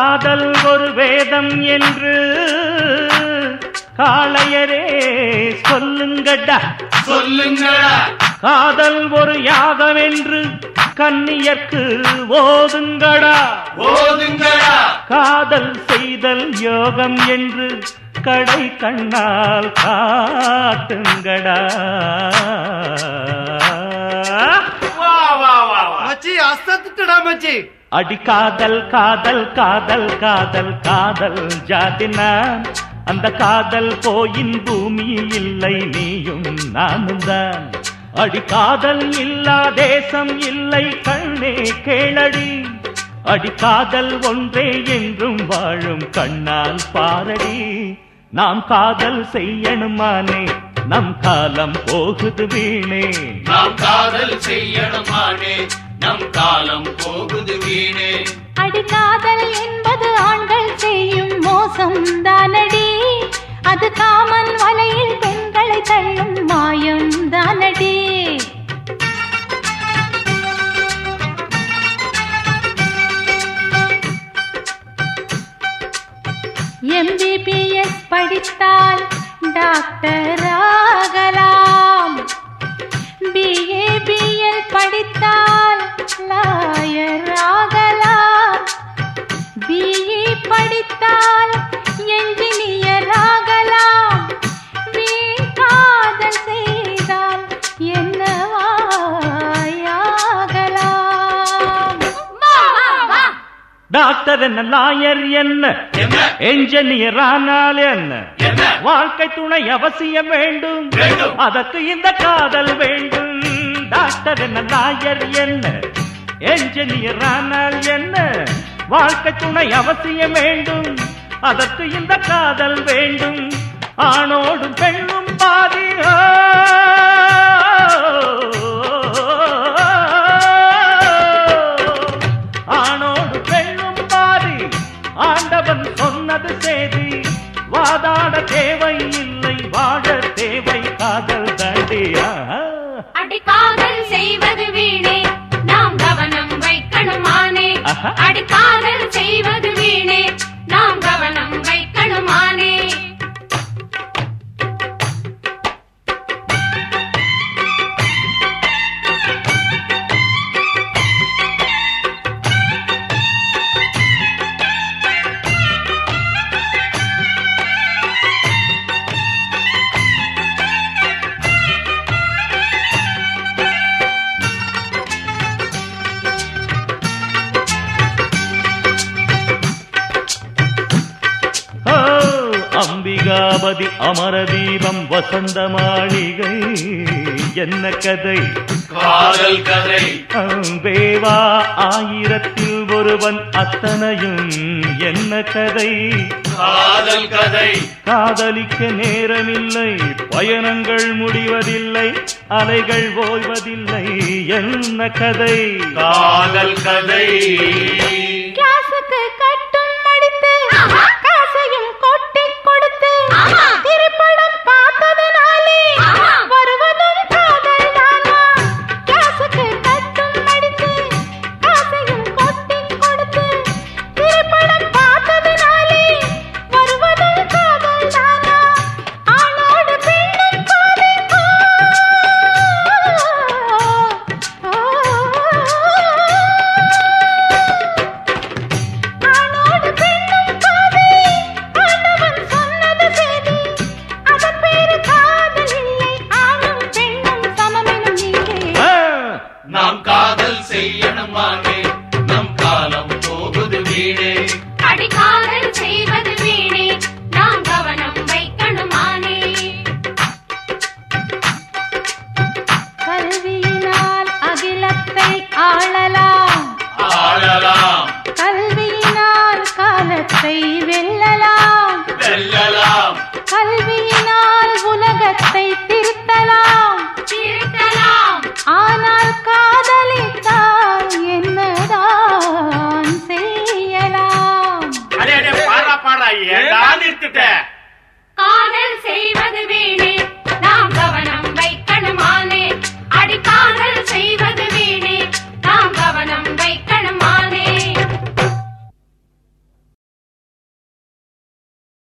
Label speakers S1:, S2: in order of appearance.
S1: காதல் ஒரு வேதம் என்று காளையரே சொல்லுங்கடா
S2: சொல்லுங்களா
S1: காதல் ஒரு யாகம் என்று கன்னியர்க்கு ஓதுங்கடா
S2: ஓதுங்களா
S1: காதல் செய்தல் யோகம் என்று கடை கண்ணால் காட்டுங்கடா
S2: வா வா வா வா
S3: மச்சி அசத்துட்டடா மச்சி
S1: அடி காதல் காதல் காதல் காதல் காதல் ஜாதினா அந்த காதல் போயின் பூமி இல்லை நீயும் நானும் தான் அடி காதல் இல்லா தேசம் இல்லை கண்ணே கேளடி அடி காதல் ஒன்றே என்றும் வாழும் கண்ணால் பாரடி நாம் காதல் செய்யணுமானே நம் காலம் போகுது வீணே
S2: நாம் காதல் செய்யணுமானே நம் காலம் போகுது வீணே
S4: அடிக்காதல் என்பது ஆண்கள் செய்யும் மோசம் தானடி அது காமன் வலையில் பெண்களை தள்ளும் மாயம் தானடி எம்பிபிஎஸ் படித்தால் டாக்டர் ஆகலாம் பிஏபிஎல் படித்தால் லாயர் ஆகலாம் பிஇ படித்தால் என்ஜினியர் ஆகலாம் வீண் காதல் செய்தால் என்னவாயாகலாம்
S1: டாக்டர் என்ன லாயர் என்ன
S2: என்ன
S1: என்ஜினியர் ஆனால் என்ன
S2: என்ன
S1: வாழ்க்கை துணை அவசியம் வேண்டும்
S2: வேண்டும்.
S1: அதற்கு இந்த காதல் வேண்டும் டாக்டர் என்ன லாயர் என்ன என்ஜினியர் ஆனால் என்ன வாழ்க்கை துணை அவசியம் வேண்டும் அதற்கு இந்த காதல் வேண்டும் ஆணோடும் பெண்ணும் பாதி ஆணோடு பெண்ணும் பாதி ஆண்டவன் சொன்னது செய்தி வாதாட தேவை இல்லை வாழ தேவை காதல் தாண்டியா
S5: அடிக்காதல் செய்வது வீணே நாம் கவனம் வைக்கணுமானே
S1: ஆஹா.
S5: அடிக்காதல் செய்வது வீணே நாம் கவனம் வைக்கணுமானே
S1: ஓ, அம்பிகாபதி அமரதீபம் வசந்த மாளிகை என்ன கதை
S2: காதல் கதை
S1: அம்பேவா ஆயிரத்தில் ஒருவன் அத்தனையும் என்ன கதை
S2: காதல் கதை
S1: காதலிக்க நேரமில்லை பயணங்கள் முடிவதில்லை அலைகள் ஓய்வதில்லை என்ன கதை
S2: காதல் கதை
S4: கிளாஸுக்கு கட்டும் மடித்து காசையும் கொட்டி கொடுத்து திரைப்படம் பார்த்ததனாலே வருவதும் காதல் தானா கிளாஸுக்கு கட்டும் மடித்து காசையும் கொட்டி கொடுத்து திரைப்படம் பார்த்ததனாலே வருவதும் காதல் தானா ஆணோடு பெண்ணும் பாதை ஆணோடு பெண்ணும் காதல் ஆண்டவன் சொன்னது செய்தி அதன் பேரு காதல் இல்லை ஆணும் பெண்ணும் சமமெனும் நீரே
S1: ஆ,
S2: நாம் காதல் செய்யணுமானே நம் காலம் போகுது வீணே
S5: அடிக்காதல் செய்வது வீணே நாம் கவனம் வைக்கணுமானே
S4: கல்வியினால் அகிலத்தை ஆளலாம்
S2: ஆளலாம்
S4: கல்வியினால் காலத்தை வெல்லலாம்
S2: வெல்லலாம்
S4: கல்வியினால் உலகத்தை திருத்தலாம்
S5: திருத்தலாம்
S4: ஆனால் காதலித்தால் என்னதான் செய்யலாம்
S2: அடே அடே பாரா பாரா ஏடா நிறுத்திட்ட
S5: காதல் செய்